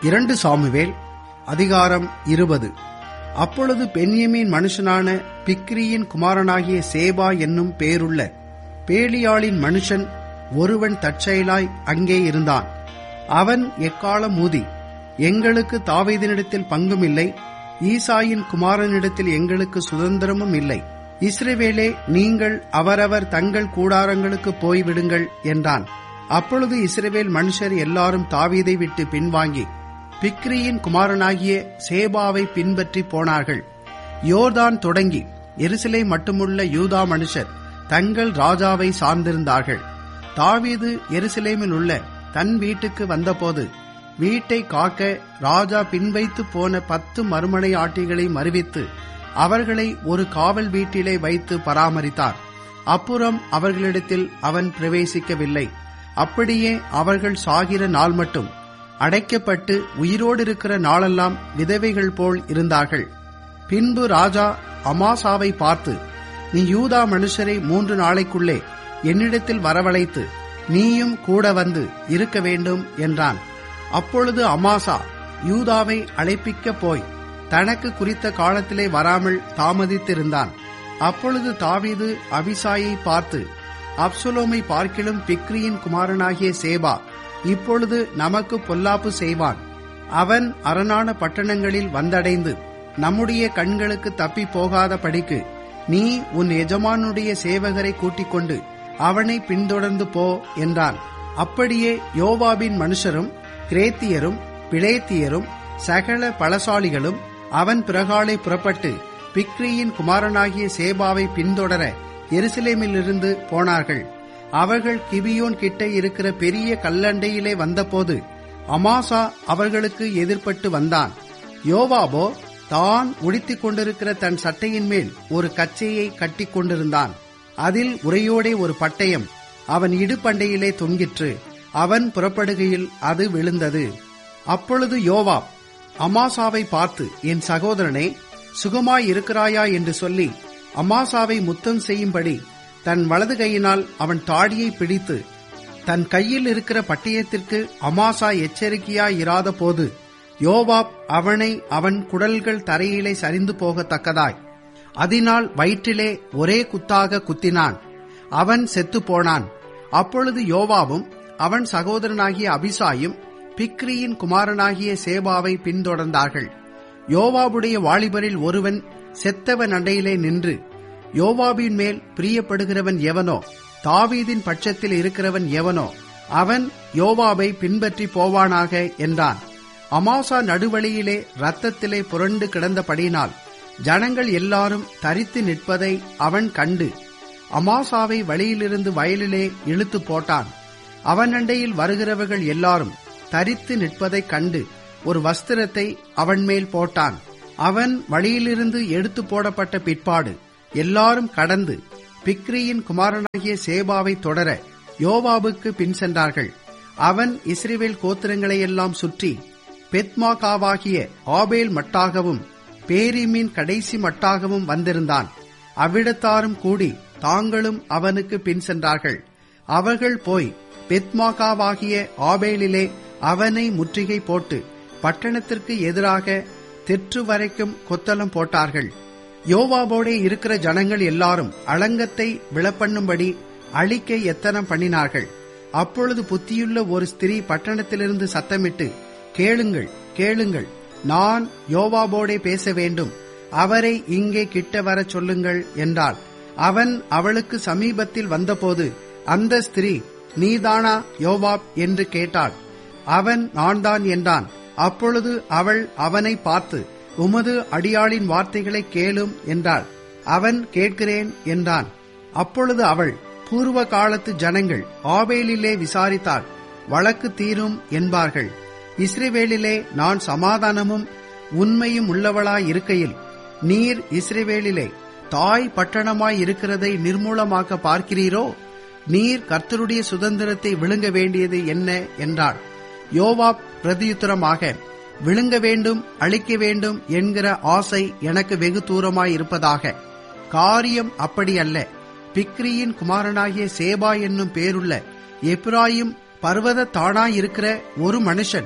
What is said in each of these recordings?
இரண்டு சாமுவேல் அதிகாரம் இருபது அப்பொழுது பென்யமீன் மனுஷனான பிக்ரியின் குமாரனாகிய சேபா என்னும் பேருள்ள பேலியாளின் மனுஷன் ஒருவன் தற்செயலாய் அங்கே இருந்தான் அவன் எக்காலம் ஊதி எங்களுக்கு தாவீதினிடத்தில் பங்குமில்லை ஈசாயின் குமாரனிடத்தில் எங்களுக்கு சுதந்திரமும் இல்லை இஸ்ரவேலே நீங்கள் அவரவர் தங்கள் கூடாரங்களுக்கு போய்விடுங்கள் என்றான் அப்பொழுது இஸ்ரவேல் மனுஷர் எல்லாரும் தாவீதை விட்டு பின்வாங்கி பிக்ரியின் குமாரனாகிய சேபாவை பின்பற்றி போனார்கள் யோர்தான் தொடங்கி எருசலே மட்டுமுள்ள யூதா மனுஷர் தங்கள் ராஜாவை சார்ந்திருந்தார்கள் தாவீது எருசலேமில் உள்ள தன் வீட்டுக்கு வந்தபோது வீட்டை காக்க ராஜா பின்வைத்து போன பத்து மறுமனை ஆட்டிகளை மறுவித்து அவர்களை ஒரு காவல் வீட்டிலே வைத்து பராமரித்தார் அப்புறம் அவர்களிடத்தில் அவன் பிரவேசிக்கவில்லை அப்படியே அவர்கள் சாகிற நாள் மட்டும் அடைக்கப்பட்டு உயிரோடு இருக்கிற நாளெல்லாம் விதவைகள் போல் இருந்தார்கள் பின்பு ராஜா அமாசாவை பார்த்து நீ யூதா மனுஷரை மூன்று நாளைக்குள்ளே என்னிடத்தில் வரவழைத்து நீயும் கூட வந்து இருக்க வேண்டும் என்றான் அப்பொழுது அமாசா யூதாவை அழைப்பிக்க போய் தனக்கு குறித்த காலத்திலே வராமல் தாமதித்திருந்தான் அப்பொழுது தாவீது அபிசாயை பார்த்து அப்சுலோமை பார்க்கிலும் பிக்ரியின் குமாரனாகிய சேபா இப்பொழுது நமக்கு பொல்லாப்பு செய்வான் அவன் அரணான பட்டணங்களில் வந்தடைந்து நம்முடைய கண்களுக்கு தப்பி போகாத படிக்கு நீ உன் எஜமானுடைய சேவகரை கூட்டிக் கொண்டு அவனை பின்தொடர்ந்து போ என்றான் அப்படியே யோவாபின் மனுஷரும் கிரேத்தியரும் பிளேத்தியரும் சகல பலசாலிகளும் அவன் பிறகாலை புறப்பட்டு பிக்ரியின் குமாரனாகிய சேபாவை பின்தொடர எருசலேமிலிருந்து போனார்கள் அவர்கள் கிபியோன் கிட்ட இருக்கிற பெரிய கல்லண்டையிலே வந்தபோது அமாசா அவர்களுக்கு எதிர்பட்டு வந்தான் யோவாபோ தான் உடுத்திக் கொண்டிருக்கிற தன் சட்டையின் மேல் ஒரு கச்சையை கட்டி கொண்டிருந்தான் அதில் உரையோடே ஒரு பட்டயம் அவன் இடுப்பண்டையிலே தொங்கிற்று அவன் புறப்படுகையில் அது விழுந்தது அப்பொழுது யோவாப் அமாசாவை பார்த்து என் சகோதரனே சுகமாய் இருக்கிறாயா என்று சொல்லி அமாசாவை முத்தம் செய்யும்படி தன் வலது கையினால் அவன் தாடியை பிடித்து தன் கையில் இருக்கிற பட்டயத்திற்கு அமாசா எச்சரிக்கையாய் இராத போது யோவாப் அவனை அவன் குடல்கள் தரையிலே சரிந்து போகத்தக்கதாய் அதனால் வயிற்றிலே ஒரே குத்தாக குத்தினான் அவன் செத்து போனான் அப்பொழுது யோவாவும் அவன் சகோதரனாகிய அபிசாயும் பிக்ரியின் குமாரனாகிய சேபாவை பின்தொடர்ந்தார்கள் யோவாபுடைய வாலிபரில் ஒருவன் செத்தவன் அண்டையிலே நின்று யோவாபின் மேல் பிரியப்படுகிறவன் எவனோ தாவீதின் பட்சத்தில் இருக்கிறவன் எவனோ அவன் யோவாபை பின்பற்றி போவானாக என்றான் அமாசா நடுவழியிலே ரத்தத்திலே புரண்டு கிடந்தபடியினால் ஜனங்கள் எல்லாரும் தரித்து நிற்பதை அவன் கண்டு அமாசாவை வழியிலிருந்து வயலிலே இழுத்து போட்டான் அவன் அண்டையில் வருகிறவர்கள் எல்லாரும் தரித்து நிற்பதைக் கண்டு ஒரு வஸ்திரத்தை அவன் மேல் போட்டான் அவன் வழியிலிருந்து எடுத்து போடப்பட்ட பிற்பாடு எல்லாரும் கடந்து பிக்ரியின் குமாரனாகிய சேபாவை தொடர யோவாபுக்கு பின் சென்றார்கள் அவன் இஸ்ரேவேல் கோத்திரங்களை எல்லாம் சுற்றி பெத்மாகாவாகிய ஆபேல் மட்டாகவும் பேரிமின் கடைசி மட்டாகவும் வந்திருந்தான் அவ்விடத்தாரும் கூடி தாங்களும் அவனுக்கு பின் சென்றார்கள் அவர்கள் போய் பெத்மாகாவாகிய ஆபேலிலே அவனை முற்றுகை போட்டு பட்டணத்திற்கு எதிராக தெற்று வரைக்கும் கொத்தளம் போட்டார்கள் யோவாபோடே இருக்கிற ஜனங்கள் எல்லாரும் அலங்கத்தை விழப்பண்ணும்படி அழிக்க எத்தனம் பண்ணினார்கள் அப்பொழுது புத்தியுள்ள ஒரு ஸ்திரீ பட்டணத்திலிருந்து சத்தமிட்டு கேளுங்கள் கேளுங்கள் நான் யோவாபோடே பேச வேண்டும் அவரை இங்கே கிட்ட வர சொல்லுங்கள் என்றாள் அவன் அவளுக்கு சமீபத்தில் வந்தபோது அந்த ஸ்திரீ நீதானா யோவாப் என்று கேட்டாள் அவன் நான்தான் என்றான் அப்பொழுது அவள் அவனை பார்த்து உமது அடியாளின் வார்த்தைகளை கேளும் என்றாள் அவன் கேட்கிறேன் என்றான் அப்பொழுது அவள் பூர்வ காலத்து ஜனங்கள் ஆவேலிலே விசாரித்தாள் வழக்கு தீரும் என்பார்கள் இஸ்ரேவேலிலே நான் சமாதானமும் உண்மையும் உள்ளவளாய் இருக்கையில் நீர் இஸ்ரேவேலிலே தாய் பட்டணமாய் இருக்கிறதை நிர்மூலமாக்க பார்க்கிறீரோ நீர் கர்த்தருடைய சுதந்திரத்தை விழுங்க வேண்டியது என்ன என்றாள் யோவாப் பிரதியுத்தரமாக விழுங்க வேண்டும் அழிக்க வேண்டும் என்கிற ஆசை எனக்கு வெகு தூரமாய் இருப்பதாக காரியம் அப்படி அல்ல பிக்ரியின் குமாரனாகிய சேபா என்னும் பேருள்ள எப்ராயிம் பர்வத தானாயிருக்கிற ஒரு மனுஷன்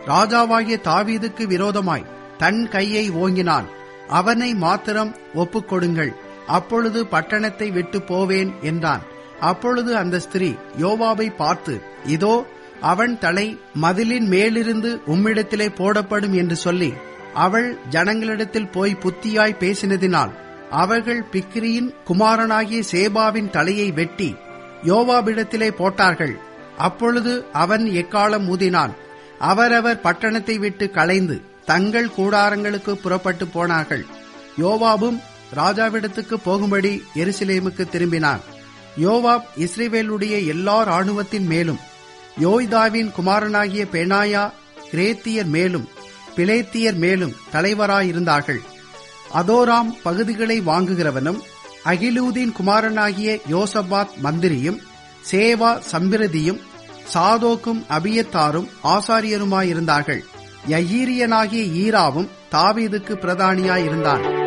ராஜாவாகிய தாவீதுக்கு விரோதமாய் தன் கையை ஓங்கினான் அவனை மாத்திரம் ஒப்புக்கொடுங்கள் அப்பொழுது பட்டணத்தை விட்டு போவேன் என்றான் அப்பொழுது அந்த ஸ்திரீ யோவாவை பார்த்து இதோ அவன் தலை மதிலின் மேலிருந்து உம்மிடத்திலே போடப்படும் என்று சொல்லி அவள் ஜனங்களிடத்தில் போய் புத்தியாய் பேசினதினால் அவர்கள் பிக்ரியின் குமாரனாகிய சேபாவின் தலையை வெட்டி யோவாபிடத்திலே போட்டார்கள் அப்பொழுது அவன் எக்காலம் ஊதினான் அவரவர் பட்டணத்தை விட்டு கலைந்து தங்கள் கூடாரங்களுக்கு புறப்பட்டு போனார்கள் யோவாபும் ராஜாவிடத்துக்கு போகும்படி எருசலேமுக்கு திரும்பினான் யோவாப் இஸ்ரேவேலுடைய எல்லா ராணுவத்தின் மேலும் யோய்தாவின் குமாரனாகிய பெனாயா கிரேத்தியர் மேலும் பிலேத்தியர் மேலும் தலைவராயிருந்தார்கள் அதோராம் பகுதிகளை வாங்குகிறவனும் அகிலூதின் குமாரனாகிய யோசபாத் மந்திரியும் சேவா சம்பிரதியும் சாதோக்கும் அபியத்தாரும் ஆசாரியருமாயிருந்தார்கள் யயீரியனாகிய ஈராவும் தாவீதுக்கு பிரதானியாயிருந்தான்